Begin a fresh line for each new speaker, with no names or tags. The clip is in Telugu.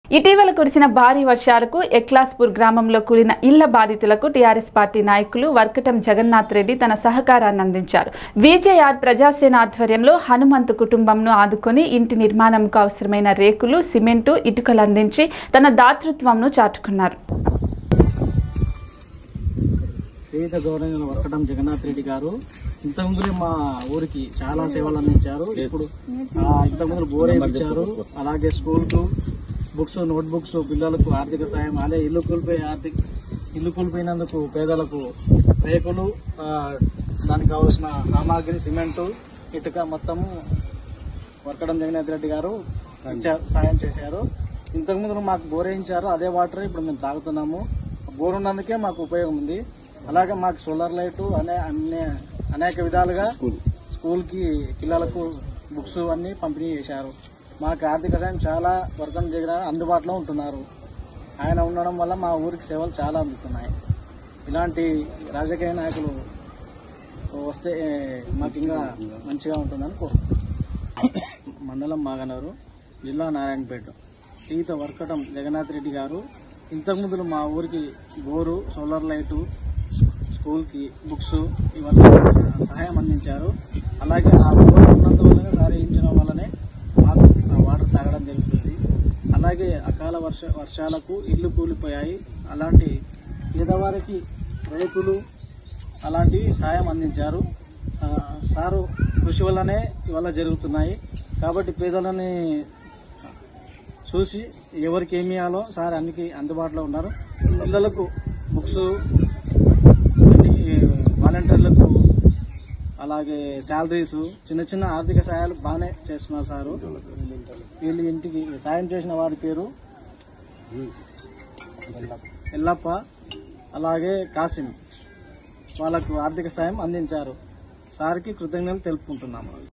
ఇటీవల కురిసిన భారీ వర్షాలకు ఎక్లాస్పూర్ గ్రామంలో కూలిన ఇళ్ల బాధితులకు టీఆర్ఎస్ పార్టీ నాయకులు వర్కటం జగన్నాథ్ రెడ్డి తన సహకారాన్ని అందించారు విజయఆర్ ప్రజాసేన ఆధ్వర్యంలో హనుమంతు కుటుంబంను ఆదుకొని ఇంటి నిర్మాణంకు అవసరమైన రేకులు సిమెంటు ఇటుకలు అందించి తన దాతృత్వంను చాటుకున్నారు
చేయుత గౌరవ వర్కటం జగన్నాథ్ రెడ్డి గారు ఇంతకుముందు మా ఊరికి చాలా సేవలు అందించారు ఇప్పుడు ఆ, ఇంతకుముందు బోర్ వేయించారు అలాగే స్కూల్ కు బుక్స్ నోట్ బుక్స్ పిల్లలకు ఆర్థిక సాయం అదే ఇల్లు కూలిపోయి ఆర్థిక ఇల్లు కూలిపోయినందుకు పేదలకు రేకులు ఆ, దానికి కావాల్సిన సామాగ్రి సిమెంటు ఇటుక మొత్తము వర్కడం జగన్నాథ్ రెడ్డి గారు ఇచ్చా- సాయం చేశారు ఇంతకుముందు మాకు బోర్ వేయించారు అదే వాటర్ ఇప్పుడు మేము తాగుతున్నాము బోర్ ఉన్నందుకే మాకు ఉపయోగం ఉంది అలాగే మాకు సోలార్ లైట్ అనే అన్ని అనేక విధాలుగా స్కూల్ కి పిల్లలకు బుక్స్ అన్ని పంపిణీ చేశారు మాకు ఆర్థిక సాయం చాలా వర్గం దగ్గర అందుబాటులో ఉంటున్నారు ఆయన ఉండడం వల్ల మా ఊరికి సేవలు చాలా అందుతున్నాయి ఇలాంటి రాజకీయ నాయకులు వస్తే ఏ, మాకు ఇంకా మంచిగా ఉంటుందని కోరుకుంటున్నాను మండలం మాగనూరు జిల్లా నారాయణపేట సీత వర్కటం జగన్నాథ్ రెడ్డి గారు ఇంతకుముందు మా ఊరికి బోరు సోలార్ లైటు స్కూల్కి బుక్స్ ఇవన్నీ సహాయం అందించారు అలాగే ఆ బోర్ ఉన్నందువల్లనే సారించడం వల్లనే మాకు ఆ వాటర్ తాగడం జరుగుతుంది అలాగే అకాల వర్ష వర్షాలకు ఇల్లు కూలిపోయాయి అలాంటి పేదవారికి రైతులు అలాంటి సాయం అందించారు ఆ, సారు కృషి వల్లనే ఇవల్ల జరుగుతున్నాయి కాబట్టి పేదలని చూసి ఎవరికి ఏమి ఇవ్వాలో సార్ అన్నికి అందుబాటులో ఉన్నారు పిల్లలకు బుక్స్ వాలంటీర్లకు అలాగే శాలరీస్ చిన్న చిన్న ఆర్థిక సహాయాలు బాగానే చేస్తున్నారు సారు వీళ్ళు ఇంటికి సాయం చేసిన వారి పేరు ఎల్లప్ప అలాగే కాసిం వాళ్ళకు ఆర్థిక సాయం అందించారు సార్కి కృతజ్ఞతలు తెలుపుకుంటున్నాము